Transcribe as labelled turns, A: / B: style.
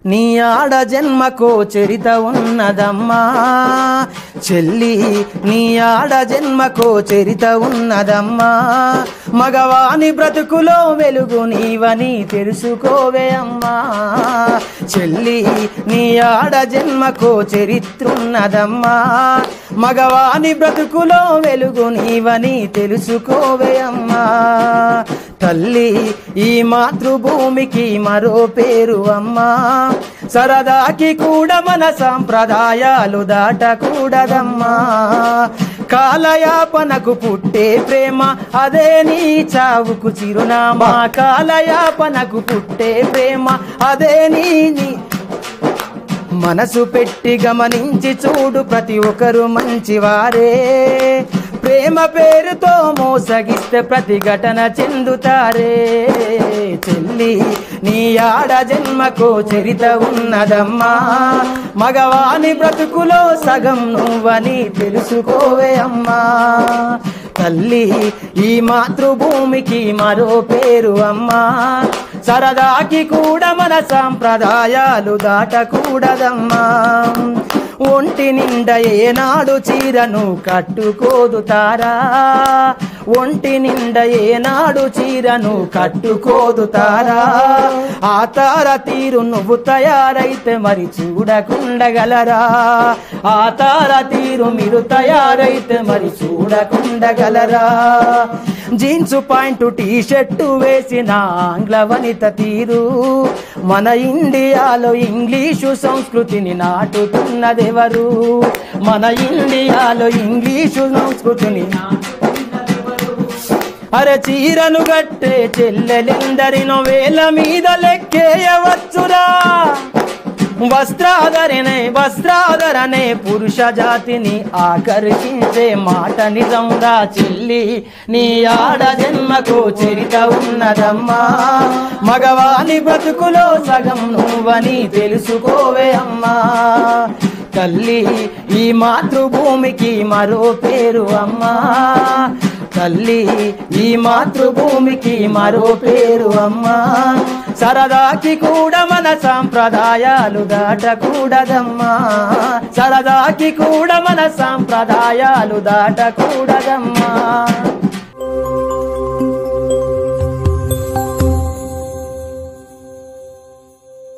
A: నీ ఆడ జన్మకో చరిత ఉన్నదమ్మా చెల్లి నీ ఆడ జన్మకో చరిత ఉన్నదమ్మా మగవాని బ్రతుకులో వెలుగు నీవని తెలుసుకోవే అమ్మా చెల్లి నీ ఆడ జన్మకో చరిత్రున్నదమ్మా మగవాని బ్రతుకులో వెలుగు నీవని తెలుసుకోవే అమ్మా తల్లి ఈ మాతృభూమికి మరో పేరు అమ్మా సరదాకి కూడా మన సాంప్రదాయాలు దాటకూడదమ్మా కాలయాపనకు పుట్టే ప్రేమ అదే నీ చావుకు చిరునామా కాలయాపనకు పుట్టే ప్రేమ అదే నీ నీ మనసు పెట్టి గమనించి చూడు ప్రతి ఒక్కరు మంచివారే ప్రేమ పేరుతో మోసగిస్తే ప్రతిఘటన చెందుతారే చెల్లి నీ ఆడ జన్మకో చరిత ఉన్నదమ్మా మగవాని బ్రతుకులో సగం నువ్వని తెలుసుకోవే అమ్మా తల్లి ఈ మాతృభూమికి మరో పేరు అమ్మా సరదాకి కూడా మన సాంప్రదాయాలు దాటకూడదమ్మా ఒంటి నిండా ఏనాడు చీరను కట్టుకోదు తారా ఒంటి నిండా ఏనాడు చీరను కట్టుకోదు తారా ఆ తార తీరు నువ్వు తయారైతే మరి చూడకుండగలరా ఆ తార తీరు మీరు తయారైతే మరి చూడకుండగలరా జీన్స్ పాయింట్ టీ షర్టు వేసిన ఆంగ్ల వనిత తీరు మన ఇండియాలో ఇంగ్లీషు సంస్కృతిని నాటుతున్నదెవరు మన ఇండియాలో ఇంగ్లీషు సంస్కృతిని అరే చీరను గట్టే చెల్లెలిందరినో వేల మీద లెక్కేయవచ్చురా వస్త్రాధరణే వస్త్రాధరణే పురుష జాతిని ఆకర్షించే మాట నిజంగా చెల్లి నీ ఆడ జన్మకు చరిత ఉన్నదమ్మా మగవాని బ్రతుకులో సగం నువ్వని తెలుసుకోవే అమ్మా తల్లి ఈ మాతృభూమికి మరో పేరు అమ్మా తల్లి ఈ మాతృభూమికి మరో పేరు అమ్మా సరదాకి కూడా మన సాంప్రదాయాలు దాటకూడదమ్మా సరదాకి కూడా మన సాంప్రదాయాలు దాటకూడదమ్మా